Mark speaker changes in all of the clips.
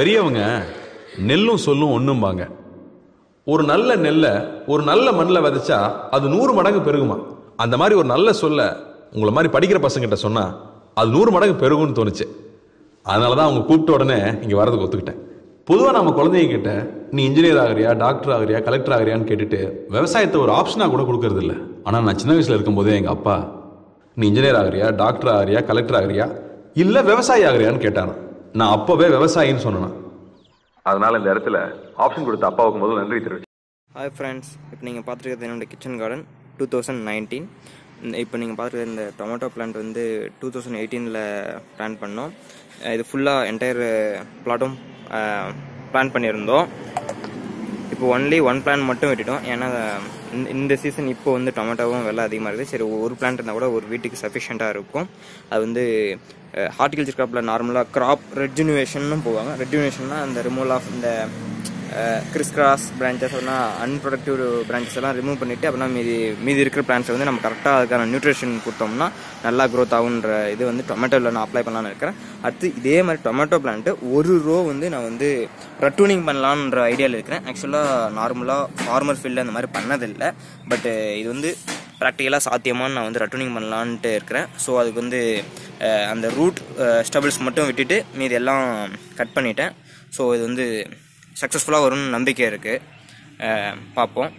Speaker 1: பெரியவங்க நெல்லும் சொல்லும் ஒண்ணும்பாங்க ஒரு நல்ல நெல்லை ஒரு நல்ல மண்ணில் விதைச்சா அது நூறு மடங்கு பெருகுமா அந்த மாதிரி ஒரு நல்ல சொல்ல உங்களை மாதிரி படிக்கிற பசங்கிட்ட சொன்னா அது நூறு மடங்கு பெருகும்னு தோணுச்சு அதனால தான் அவங்க கூப்பிட்ட உடனே இங்கே வரதுக்கு ஒத்துக்கிட்டேன் பொதுவாக நம்ம குழந்தைங்க கிட்ட நீ இன்ஜினியர் ஆகுறியா டாக்டர் ஆகுறியா கலெக்டர் ஆகுறியான்னு கேட்டுட்டு விவசாயத்தை ஒரு ஆப்ஷனாக கூட கொடுக்கறது இல்ல ஆனால் நான் சின்ன வயசில் இருக்கும்போதே எங்கள் அப்பா நீ இன்ஜினியர் ஆகுறியா டாக்டர் ஆகுறியா கலெக்டர் ஆகுறியா இல்லை விவசாயி ஆகுறியான்னு கேட்டானா நான் அப்போவே விவசாயின்னு சொன்னேன் அதனால இந்த இடத்துல ஆப்ஷன் கொடுத்த அப்பாவுக்கு முதல்ல நன்றி தெரிவிச்சு
Speaker 2: ஹாய் ஃப்ரெண்ட்ஸ் இப்போ நீங்கள் பார்த்துருக்கிறது என்னோட kitchen garden two thousand nineteen இப்போ நீங்கள் பார்த்துருக்க இந்த டொமேட்டோ பிளான்ட் வந்து டூ தௌசண்ட் எயிட்டீனில் பிளான் பண்ணோம் அஹ் இது ஃபுல்லாக என்டையர் பிளாட்டும் பிளான் பண்ணியிருந்தோம் இப்போ ஒன்லி ஒன் பிளான் மட்டும் விட்டுட்டோம் ஏன்னா இந்த- இந்த சீசன் இப்போ வந்து டொமேட்டோவும் விலை அதிகமாக இருக்குது சரி ஒரு பிளான்ட் இருந்தால் கூட ஒரு வீட்டுக்கு சஃபிஷியண்ட்டாக இருக்கும் அது வந்து ஹார்டிகல்ச்சர் கிராப்பில் நார்மலாக கிராப் ரெஜுனுவேஷன்னு போவாங்க ரெஜுனுவேஷன்னா அந்த ரிமூவல் ஆஃப் இந்த கிறிஸ் கிராஸ் பிரான்ச்சஸ் எல்லாம் அன்ப்ரொடக்டிவ் பிரான்ச்சஸ் எல்லாம் ரிமூவ் பண்ணிவிட்டு அப்படின்னா மீதி மீதி இருக்கிற பிளான்ஸை வந்து நம்ம கரெக்டாக அதுக்கான நியூட்ரிஷன் கொடுத்தோம்னா நல்லா க்ரோத் ஆகுன்ற இது வந்து டொமேட்டோவில் நான் அப்ளை பண்ணலான்னு இருக்கிறேன் அடுத்து இதே மாதிரி டொமேட்டோ பிளான்ட்டு ஒரு ரோ வந்து நான் வந்து ரட்டூனிங் பண்ணலான்ற ஐடியாவில் இருக்கிறேன் ஆக்சுவலாக நார்மலாக ஃபார்மர் ஃபீல்டில் அந்த மாதிரி பண்ணதில்லை பட் இது வந்து ப்ராக்டிக்கலாக சாத்தியமான்னு நான் வந்து ரட்டூனிங் பண்ணலான்ட்டு இருக்கிறேன் ஸோ அதுக்கு வந்து அஹ், அந்த ரூட் ஸ்டபிள்ஸ் மட்டும் விட்டுட்டு மீதி எல்லாம் கட் பண்ணிட்டேன் ஸோ இது வந்து சக்ஸஸ்ஃபுல்லாக வரும்னு நம்பிக்கை இருக்குது பார்ப்போம்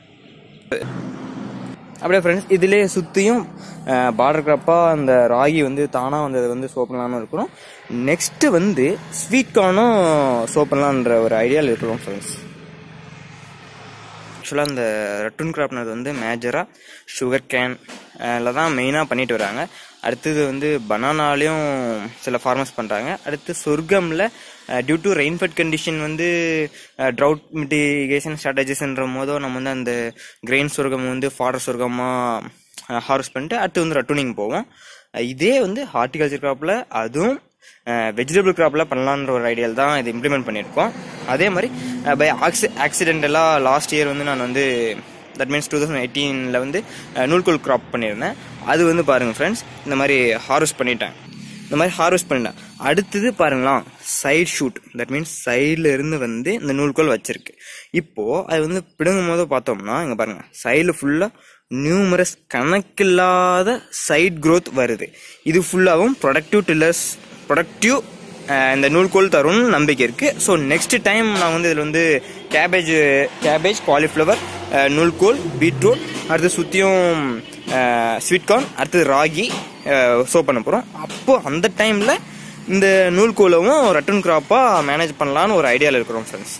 Speaker 2: அப்படியே ஃப்ரெண்ட்ஸ் இதிலே சுற்றியும் பார்டர் கிராப்பாக அந்த ராகி வந்து தானாக வந்தது வந்து சோப்பலான்னு இருக்கிறோம் நெக்ஸ்ட்டு வந்து ஸ்வீட் கார்னும் சோப்பலான்ற ஒரு ஐடியாவில் இருக்கிறோம் ஃப்ரெண்ட்ஸ் ஆக்சுவலாக அந்த ரட்டுன் கிராப்னது வந்து மேஜராக சுகர் கேன் தான் மெயினாக பண்ணிட்டு வராங்க அடுத்தது வந்து பனானாலையும் சில ஃபார்மர்ஸ் பண்ணுறாங்க அடுத்து சொர்க்கமில் டியூ டு ரெயின்ஃபெட் கண்டிஷன் வந்து ட்ரவுட் மிட்டிகேஷன் ஸ்ட்ராட்டஜிஸ்ன்ற போதோ நம்ம வந்து அந்த கிரெயின் சொர்க்கம் வந்து ஃபாடர் சொர்க்கமாக ஹார்வெஸ்ட் பண்ணிட்டு அடுத்து வந்து ரட்டுனிங் போவோம் அஹ் இதே வந்து ஹார்டிகல்ச்சர் கிராப்பில் அதுவும் வெஜிடபிள் கிராப்பில் பண்ணலான்ற ஒரு ஐடியாவில் தான் இது இம்ப்ளிமெண்ட் பண்ணியிருக்கோம் அதே மாதிரி பை ஆக்சி ஆக்சிடென்டலாக லாஸ்ட் இயர் வந்து நான் வந்து தட் மீன்ஸ் டூ தௌசண்ட் எயிட்டீனில் வந்து அஹ், நூல்கோல் கிராப் பண்ணியிருந்தேன் அது வந்து பாருங்கள் ஃப்ரெண்ட்ஸ் இந்த மாதிரி ஹார்வெஸ்ட் பண்ணிட்டேன் இந்த மாதிரி ஹார்வெஸ்ட் பண்ணிட்டேன் அடுத்தது பாருங்களாம் சைட் ஷூட் தட் மீன்ஸ் சைடில் இருந்து வந்து இந்த நூல்கோல் வச்சிருக்கு இப்போது அது வந்து பிடுங்கும் போது பார்த்தோம்னா இங்கே பாருங்கள் சைடில் ஃபுல்லாக நியூமரஸ் கணக்கில்லாத சைட் growth வருது இது ஃபுல்லாகவும் ப்ரொடக்டிவ் டில்லர்ஸ் ப்ரொடக்டிவ் இந்த நூல்கோல் தரும்னு நம்பிக்கை இருக்குது ஸோ நெக்ஸ்ட் டைம் நான் வந்து இதில் வந்து கேபேஜ் கேபேஜ் காலிஃப்ளவர் நூல்கோல் பீட்ரூட் அடுத்து சுற்றியும் ஸ்வீட் கார்ன் அடுத்தது ராகி சோ பண்ண போகிறோம் அப்போ அந்த டைமில் இந்த நூல்கோலவும் ரட்டன் கிராப்பாக மேனேஜ் பண்ணலான்னு ஒரு ஐடியாவில் இருக்கிறோம் ஃப்ரெண்ட்ஸ்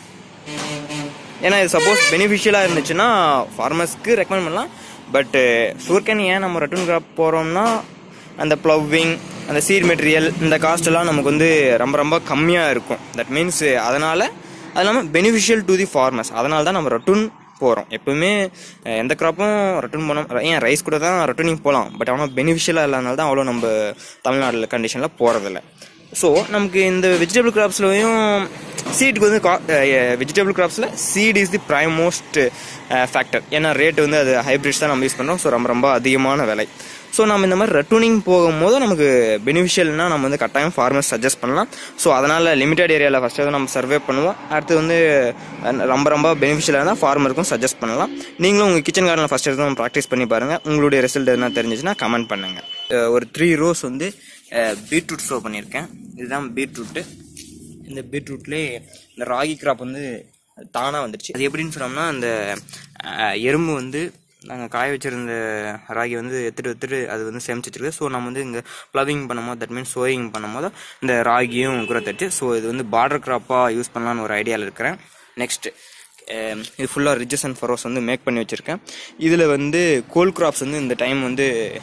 Speaker 2: ஏன்னா இது சப்போஸ் பெனிஃபிஷியலாக இருந்துச்சுன்னா ஃபார்மர்ஸ்க்கு ரெக்கமெண்ட் பண்ணலாம் பட்டு சுகர்கேன் ஏன் நம்ம ரட்டன் கிராப் போகிறோம்னா அந்த ப்ளவ்விங் அந்த சீட் மெட்டீரியல் இந்த காஸ்ட் எல்லாம் நமக்கு வந்து ரொம்ப ரொம்ப கம்மியாக இருக்கும் தட் மீன்ஸ் அதனால் அது இல்லாமல் பெனிஃபிஷியல் டு தி ஃபார்மர்ஸ் அதனால தான் நம்ம ரட்டுன் போகிறோம் எப்பவுமே அஹ், எந்த கிராப்பும் ரட்டுன் போனோம் ஏன் ரைஸ் கூட தான் ரட்டுனிங் போகலாம் பட் ஆனால் பெனிஃபிஷியலாக இல்லாதனால தான் அவ்வளோ நம்ம தமிழ்நாட்டில் கண்டிஷனில் போகிறதில்ல ஸோ நமக்கு இந்த வெஜிடபிள் கிராப்ஸ்லையும் சீட்டுக்கு வந்து வெஜிடபிள் கிராப்ஸில் seed is the prime most factor ஏன்னா ரேட் வந்து அது ஹைப்ரிட்ஸ் தான் நம்ம யூஸ் பண்ணுறோம் ஸோ ரொம்ப ரொம்ப அதிகமான விலை ஸோ நம்ம இந்த மாதிரி ரெட்டூனிங் போகும்போது நமக்கு பெனிஃபிஷியல்னா நம்ம வந்து கட்டாயம் ஃபார்மர்ஸ் சஜஸ்ட் பண்ணலாம் ஸோ அதனால் லிமிடெட் ஏரியாவில் ஃபஸ்ட்டு வந்து நம்ம சர்வே பண்ணுவோம் அடுத்து வந்து அஹ், ரொம்ப ரொம்ப பெனிஃபிஷியலாக இருந்தால் ஃபார்மருக்கும் சஜஸ்ட் பண்ணலாம் நீங்களும் உங்கள் கிச்சன் கார்டனில் ஃபஸ்ட் எடுத்து ப்ராக்டிஸ் பண்ணி பாருங்கள் உங்களுடைய ரிசல்ட் எதுனா தெரிஞ்சிச்சுன்னா கமெண்ட் பண்ணுங்கள் அஹ், ஒரு த்ரீ ரோஸ் வந்து பீட்ரூட் ஷோ பண்ணியிருக்கேன் இதுதான் பீட்ரூட்டு இந்த பீட்ரூட்லேயே இந்த ராகி கிராப் வந்து தானாக வந்துடுச்சு அது எப்படின்னு சொன்னோம்னா அந்த அஹ், எறும்பு வந்து நாங்கள் காய வச்சிருந்த ராகி வந்து எடுத்துட்டு எடுத்துட்டு அது வந்து சேமிச்சு வச்சிருக்கு ஸோ நம்ம வந்து இங்கே ப்ளவிங் பண்ணும்போது தட் மீன்ஸ் சோயிங் பண்ணும்போது இந்த ராகியும் குரத்தடிச்சு ஸோ இது வந்து பார்டர் கிராப்பாக யூஸ் பண்ணலான்னு ஒரு ஐடியாவில் இருக்கிறேன் நெக்ஸ்ட் இது ஃபுல்லாக ரிஜஸ் அண்ட் ஃபரோஸ் வந்து மேக் பண்ணி வச்சுருக்கேன் இதில் வந்து கோல் கிராப்ஸ் வந்து இந்த டைம் வந்து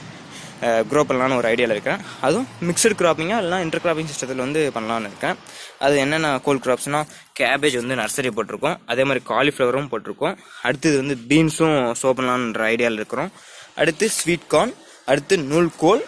Speaker 2: க்ரோ பண்ணலான்னு ஒரு ஐடியாவில் இருக்கேன் அதுவும் மிக்சடு கிராப்பிங்காக இல்லைனா இன்டர் கிராப்பிங் சிஸ்டத்தில் வந்து பண்ணலான்னு இருக்கேன் அது என்னென்ன கோல் கிராப்ஸ்னால் கேபேஜ் வந்து நர்சரி போட்டிருக்கோம் அதே மாதிரி காலிஃப்ளவரும் போட்டிருக்கோம் அடுத்தது வந்து பீன்ஸும் சோ பண்ணலான்ற ஐடியாவில் இருக்கிறோம் அடுத்து ஸ்வீட் கார்ன் அடுத்து நூல்கோல்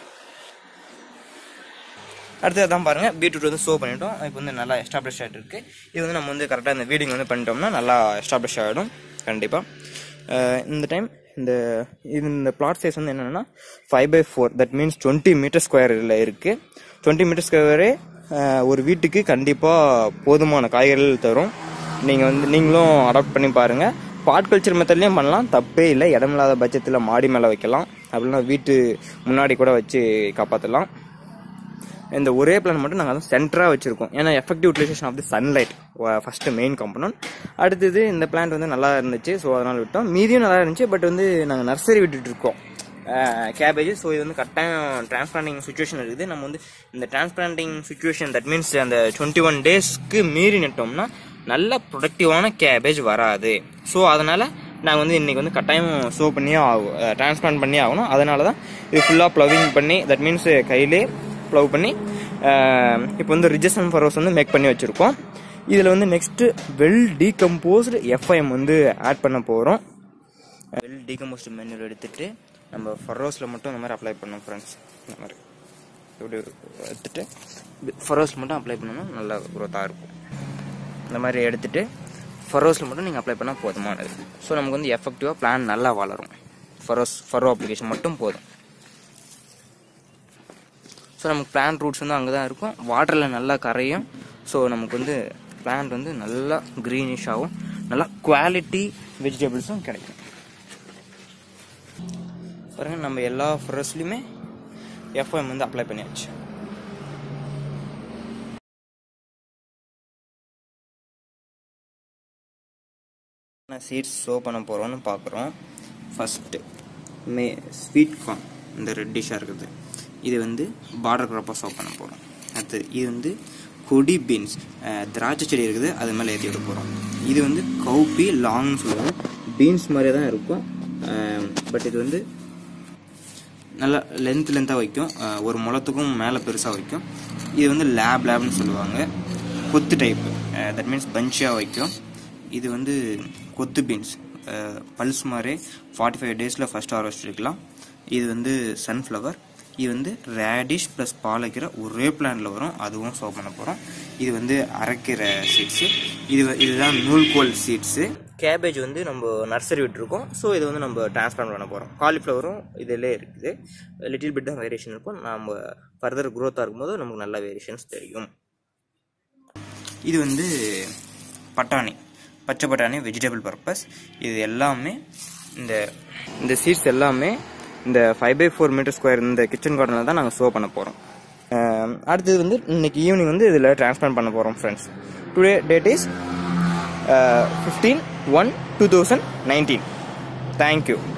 Speaker 2: அடுத்து அதான் பாருங்கள் பீட்ரூட் வந்து சோ பண்ணிட்டோம் இப்போ வந்து நல்லா எஸ்டாப்ளிஷ் ஆகிட்டு இருக்கு இது வந்து நம்ம வந்து கரெக்டாக இந்த வீடிங் வந்து பண்ணிட்டோம்னா நல்லா எஸ்டாப்ளிஷ் ஆகிடும் கண்டிப்பாக இந்த டைம் இந்த இது இந்த பிளாட் சைஸ் வந்து என்னென்னா five by four that means twenty metre ஸ்கொயரில் இருக்குது டுவெண்ட்டி மீட்டர் ஸ்கொயரே அஹ், ஒரு வீட்டுக்கு கண்டிப்பாக போதுமான காய்கறிகள் தரும் நீங்கள் வந்து நீங்களும் அடாப்ட் பண்ணி பாருங்கள் பாட் கல்ச்சர் மெத்தட்லேயும் பண்ணலாம் தப்பே இல்லை இடமில்லாத பட்சத்தில் மாடி மேலே வைக்கலாம் அப்படின்னா வீட்டு முன்னாடி கூட வச்சு காப்பாற்றலாம் இந்த ஒரே பிளான் மட்டும் நாங்கள் வந்து சென்டராக வச்சுருக்கோம் ஏன்னா effective utilisation of the sunlight first main component அடுத்தது இந்த பிளான்ட் வந்து நல்லா இருந்துச்சு ஸோ அதனால் விட்டோம் மீதியும் நல்லா இருந்துச்சு பட் வந்து நாங்கள் நர்சரி விட்டுட்டு இருக்கோம் கேபேஜ் ஸோ இது வந்து கட்டாயம் டிரான்ஸ்பிளான்டிங் சுச்சுவேஷன் இருக்குது நம்ம வந்து இந்த டிரான்ஸ்பிளான்டிங் சுச்சுவேஷன் தட் மீன்ஸ் அந்த டுவெண்ட்டி ஒன் டேஸ்க்கு மீறி நட்டோம்னா நல்ல ப்ரொடக்டிவான கேபேஜ் வராது ஸோ அதனால் நாங்கள் வந்து இன்றைக்கி வந்து கட்டாயம் ஷோ பண்ணியே ஆகும் டிரான்ஸ்பிளான்ட் பண்ணி ஆகணும் அதனால தான் இது ஃபுல்லாக ப்ளவிங் பண்ணி தட் மீன்ஸ் கையிலே ப்ளவ் பண்ணி இப்போ வந்து ரிஜஸ் அண்ட் ஃபரோஸ் வந்து மேக் பண்ணி வச்சுருக்கோம் இதில் வந்து நெக்ஸ்ட்டு வெல் டீகம்போஸ்டு எஃப்ஐஎம் வந்து ஆட் பண்ண போகிறோம் வெல் டீகம்போஸ்டு மெனு எடுத்துட்டு நம்ம ஃபரோஸில் மட்டும் இந்த மாதிரி அப்ளை பண்ணோம் ஃப்ரெண்ட்ஸ் இந்த மாதிரி இப்படி எடுத்துட்டு ஃபரோஸில் மட்டும் அப்ளை பண்ணோம்னா நல்லா க்ரோத்தாக இருக்கும் இந்த மாதிரி எடுத்துட்டு ஃபரோஸில் மட்டும் நீங்கள் அப்ளை பண்ணால் போதுமானது ஸோ நமக்கு வந்து எஃபெக்டிவாக பிளான் நல்லா வளரும் ஃபரோஸ் ஃபரோ அப்ளிகேஷன் மட்டும் போதும் ஸோ நமக்கு பிளான்ட் ரூட்ஸ் வந்து அங்கே தான் இருக்கும் வாட்டரில் நல்லா கரையும் ஸோ நமக்கு வந்து பிளான்ட் வந்து நல்லா க்ரீனிஷ் ஆகும் நல்லா குவாலிட்டி வெஜிடபிள்ஸும் கிடைக்கும் பாருங்க நம்ம எல்லா ஃப்ரெஷ்லையுமே எஃப்எம் வந்து அப்ளை பண்ணியாச்சு சீட்ஸ் ஷோ பண்ண போகிறோம்னு பார்க்குறோம் ஃபஸ்ட்டு மே ஸ்வீட் கார்ன் இந்த ரெட்டிஷாக இருக்குது இது வந்து பார்டர் க்ராப்பாக ஷோ பண்ண போகிறோம் அடுத்தது இது வந்து கொடி பீன்ஸ் திராட்சை செடி இருக்குது அது மேலே ஏற்றி விட போகிறோம் இது வந்து கௌப்பி லாங்னு சொல்லுவாங்க பீன்ஸ் மாதிரியே தான் இருக்கும் பட் இது வந்து நல்லா லென்த் லென்த்தாக வைக்கும் அஹ் ஒரு முளத்துக்கும் மேலே பெருசாக வைக்கும் இது வந்து லேப் லேப்னு சொல்லுவாங்க கொத்து டைப்பு தட் மீன்ஸ் பஞ்சாக வைக்கும் இது வந்து கொத்து பீன்ஸ் பல்ஸ் மாதிரி ஃபார்ட்டி ஃபைவ் டேஸில் ஃபஸ்ட் ஹார்வெஸ்ட் எடுக்கலாம் இது வந்து சன்ஃப்ளவர் இது வந்து ரேடிஷ் ப்ளஸ் பாலைக்கிற ஒரே பிளான்ல வரும் அதுவும் ஷோ பண்ண போகிறோம் இது வந்து அரைக்கிற சீட்ஸு இது வ- இதுதான் நூல்கோல் சீட்ஸு கேபேஜ் வந்து நம்ம நர்சரி விட்டுருக்கோம் ஸோ இது வந்து நம்ம டிரான்ஸ்பிளான்ட் பண்ண போகிறோம் காலிஃப்ளவரும் இதிலே இருக்குது லிட்டில் பிட் தான் வேரியேஷன் இருக்கும் நம்ம ஃபர்தர் க்ரோத்தாக இருக்கும்போது நமக்கு நல்ல வேரியேஷன்ஸ் தெரியும் இது வந்து பட்டாணி பச்சை பட்டாணி வெஜிடபிள் பர்பஸ் இது எல்லாமே இந்த இந்த சீட்ஸ் எல்லாமே இந்த five by four metre square இந்த கிச்சன் கார்டனில் தான் நாங்கள் ஷோ பண்ண போகிறோம் அடுத்தது வந்து இன்னைக்கு ஈவினிங் வந்து இதில் டிரான்ஸ்பிளான்ட் பண்ண போகிறோம் friends today date is fifteen one two thousand nineteen thank you